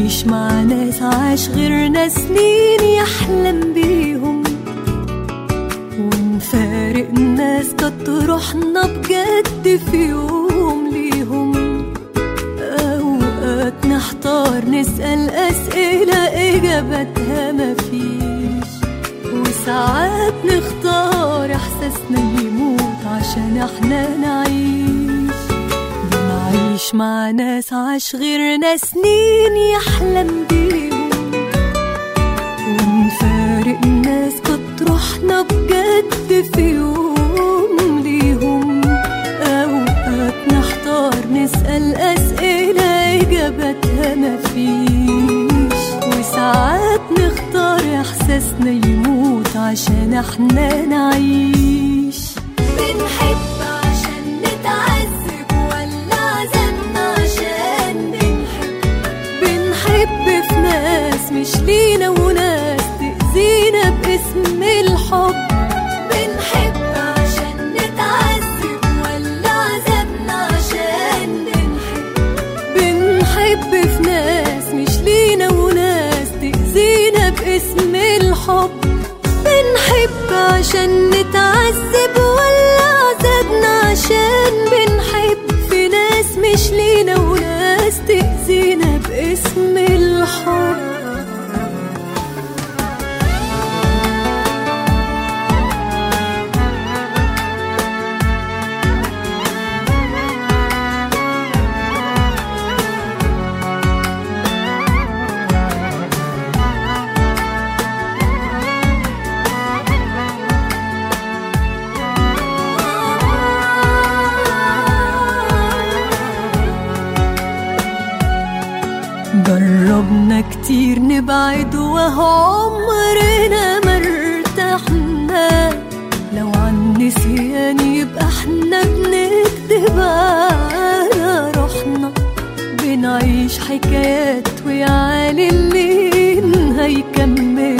نعيش مع ناس عاش غيرنا سنين يحلم بيهم ونفارق ناس كانت روحنا بجد في يوم ليهم أوقات نحتار نسأل أسئلة إجابتها مفيش وساعات نختار إحساسنا يموت عشان إحنا نعيش بنعيش مع ناس عاش غيرنا سنين يحلم بيهم ونفارق ناس كانت روحنا بجد في يوم ليهم أوقات نحتار نسأل أسئلة إجابتها مفيش وساعات نختار إحساسنا يموت عشان إحنا نعيش بنحب عشان نتعذب ولا عذبنا عشان ننحب بنحب في ناس مش لينا وناس تأذينا باسم الحب بنحب عشان نتعذب ولا عذبنا عشان ننحب بنحب في ناس مش لينا وناس تأذينا باسم الحب بنحب عشان نتعذب ولا عذبنا عشان بنحب في ناس مش لينا وناس تأذينا باسم الحب جربنا كتير نبعد وهو عمرنا ما ارتحنا لو عن نسيان يبقى احنا بنكدب على روحنا بنعيش حكايات ويعالي اللي هيكمل